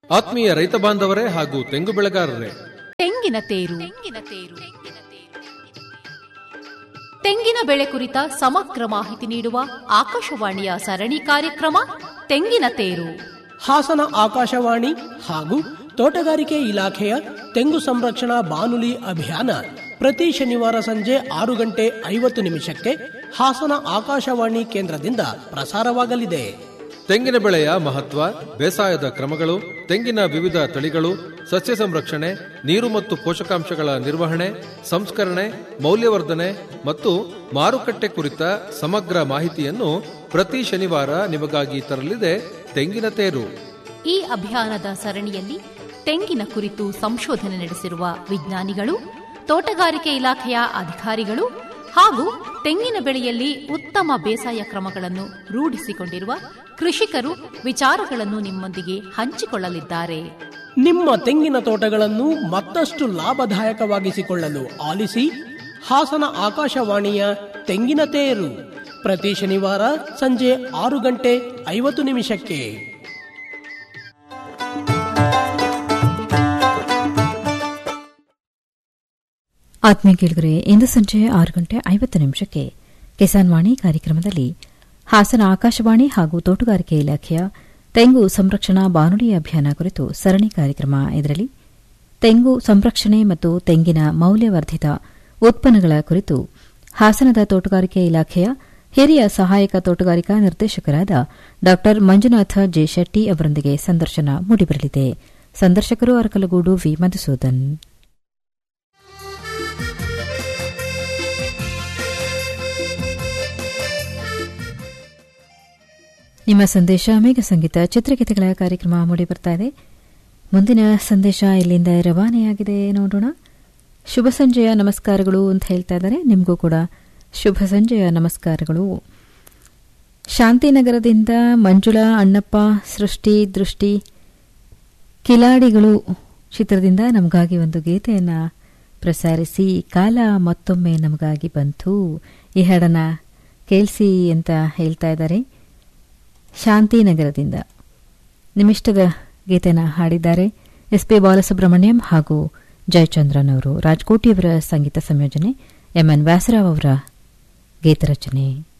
ಆತ್ಮೀಯ ರೈತ ಬಾಂಧವರೇ ಹಾಗೂ ತೆಂಗು ಬೆಳೆಗಾರರೇ ತೆಂಗಿನ ತೇರು ತೆಂಗಿನ ತೇರು ತೆಂಗಿನ ಬೆಳೆ ಕುರಿತ ಸಮಗ್ರ ಮಾಹಿತಿ ನೀಡುವ ಆಕಾಶವಾಣಿಯ ಸರಣಿ ಕಾರ್ಯಕ್ರಮ ತೆಂಗಿನ ತೇರು ಹಾಸನ ಆಕಾಶವಾಣಿ ಹಾಗೂ ತೋಟಗಾರಿಕೆ ಇಲಾಖೆಯ ತೆಂಗು ಸಂರಕ್ಷಣಾ ಬಾನುಲಿ ಅಭಿಯಾನ ಪ್ರತಿ ಶನಿವಾರ ಸಂಜೆ ಆರು ಗಂಟೆ ಐವತ್ತು ನಿಮಿಷಕ್ಕೆ ಹಾಸನ ಆಕಾಶವಾಣಿ ಕೇಂದ್ರದಿಂದ ಪ್ರಸಾರವಾಗಲಿದೆ ತೆಂಗಿನ ಬೆಳೆಯ ಮಹತ್ವ ಬೇಸಾಯದ ಕ್ರಮಗಳು ತೆಂಗಿನ ವಿವಿಧ ತಳಿಗಳು ಸಸ್ಯ ಸಂರಕ್ಷಣೆ ನೀರು ಮತ್ತು ಪೋಷಕಾಂಶಗಳ ನಿರ್ವಹಣೆ ಸಂಸ್ಕರಣೆ ಮೌಲ್ಯವರ್ಧನೆ ಮತ್ತು ಮಾರುಕಟ್ಟೆ ಕುರಿತ ಸಮಗ್ರ ಮಾಹಿತಿಯನ್ನು ಪ್ರತಿ ಶನಿವಾರ ನಿಮಗಾಗಿ ತರಲಿದೆ ತೆಂಗಿನ ತೇರು ಈ ಅಭಿಯಾನದ ಸರಣಿಯಲ್ಲಿ ತೆಂಗಿನ ಕುರಿತು ಸಂಶೋಧನೆ ನಡೆಸಿರುವ ವಿಜ್ಞಾನಿಗಳು ತೋಟಗಾರಿಕೆ ಇಲಾಖೆಯ ಅಧಿಕಾರಿಗಳು ಹಾಗೂ ತೆಂಗಿನ ಬೆಳೆಯಲ್ಲಿ ಉತ್ತಮ ಬೇಸಾಯ ಕ್ರಮಗಳನ್ನು ರೂಢಿಸಿಕೊಂಡಿರುವ ಕೃಷಿಕರು ವಿಚಾರಗಳನ್ನು ನಿಮ್ಮೊಂದಿಗೆ ಹಂಚಿಕೊಳ್ಳಲಿದ್ದಾರೆ ನಿಮ್ಮ ತೆಂಗಿನ ತೋಟಗಳನ್ನು ಮತ್ತಷ್ಟು ಲಾಭದಾಯಕವಾಗಿಸಿಕೊಳ್ಳಲು ಆಲಿಸಿ ಹಾಸನ ಆಕಾಶವಾಣಿಯ ತೆಂಗಿನ ತೇರು ಪ್ರತಿ ಶನಿವಾರ ಸಂಜೆ ಆರು ಗಂಟೆ ಐವತ್ತು ನಿಮಿಷಕ್ಕೆ ಆತ್ಮೀಯ ಕೇಳಿದರೆ ಇಂದು ಸಂಜೆ ಆರು ಗಂಟೆ ಐವತ್ತು ನಿಮಿಷಕ್ಕೆ ಕಿಸಾನ್ ವಾಣಿ ಕಾರ್ಯಕ್ರಮದಲ್ಲಿ ಹಾಸನ ಆಕಾಶವಾಣಿ ಹಾಗೂ ತೋಟಗಾರಿಕೆ ಇಲಾಖೆಯ ತೆಂಗು ಸಂರಕ್ಷಣಾ ಬಾನುಲಿ ಅಭಿಯಾನ ಕುರಿತು ಸರಣಿ ಕಾರ್ಯಕ್ರಮ ಇದರಲ್ಲಿ ತೆಂಗು ಸಂರಕ್ಷಣೆ ಮತ್ತು ತೆಂಗಿನ ಮೌಲ್ಯವರ್ಧಿತ ಉತ್ಪನ್ನಗಳ ಕುರಿತು ಹಾಸನದ ತೋಟಗಾರಿಕೆ ಇಲಾಖೆಯ ಹಿರಿಯ ಸಹಾಯಕ ತೋಟಗಾರಿಕಾ ನಿರ್ದೇಶಕರಾದ ಡಾ ಮಂಜುನಾಥ ಜೆ ಶೆಟ್ಟಿ ಅವರೊಂದಿಗೆ ಸಂದರ್ಶನ ಮೂಡಿಬರಲಿದೆ ಸಂದರ್ಶಕರು ಅರಕಲಗೂಡು ವಿ ಮಧುಸೂದನ್ ನಿಮ್ಮ ಸಂದೇಶ ಮೇಘ ಸಂಗೀತ ಚಿತ್ರಗೀತೆಗಳ ಕಾರ್ಯಕ್ರಮ ಮೂಡಿ ಬರ್ತಾ ಇದೆ ಮುಂದಿನ ಸಂದೇಶ ಇಲ್ಲಿಂದ ರವಾನೆಯಾಗಿದೆ ನೋಡೋಣ ಶುಭ ಸಂಜೆಯ ನಮಸ್ಕಾರಗಳು ಅಂತ ಹೇಳ್ತಾ ಇದ್ದಾರೆ ನಿಮಗೂ ಕೂಡ ಶುಭ ಸಂಜೆಯ ನಮಸ್ಕಾರಗಳು ಶಾಂತಿನಗರದಿಂದ ಮಂಜುಳಾ ಅಣ್ಣಪ್ಪ ಸೃಷ್ಟಿ ದೃಷ್ಟಿ ಕಿಲಾಡಿಗಳು ಚಿತ್ರದಿಂದ ನಮಗಾಗಿ ಒಂದು ಗೀತೆಯನ್ನು ಪ್ರಸಾರಿಸಿ ಕಾಲ ಮತ್ತೊಮ್ಮೆ ನಮಗಾಗಿ ಬಂತು ಈ ಹಾಡನ್ನ ಕೇಳಿಸಿ ಅಂತ ಹೇಳ್ತಾ ಇದ್ದಾರೆ ಶಾಂತಿನಗರದಿಂದ ನಿಮಿಷ್ಟದ ಗೀತೆನ ಹಾಡಿದ್ದಾರೆ ಎಸ್ ಪಿ ಬಾಲಸುಬ್ರಹ್ಮಣ್ಯಂ ಹಾಗೂ ಜಯಚಂದ್ರನ್ ಅವರು ರಾಜ್ಕೋಟಿಯವರ ಸಂಗೀತ ಸಂಯೋಜನೆ ಎಂಎನ್ ವ್ಯಾಸರಾವ್ ಅವರ ಗೀತರಚನೆ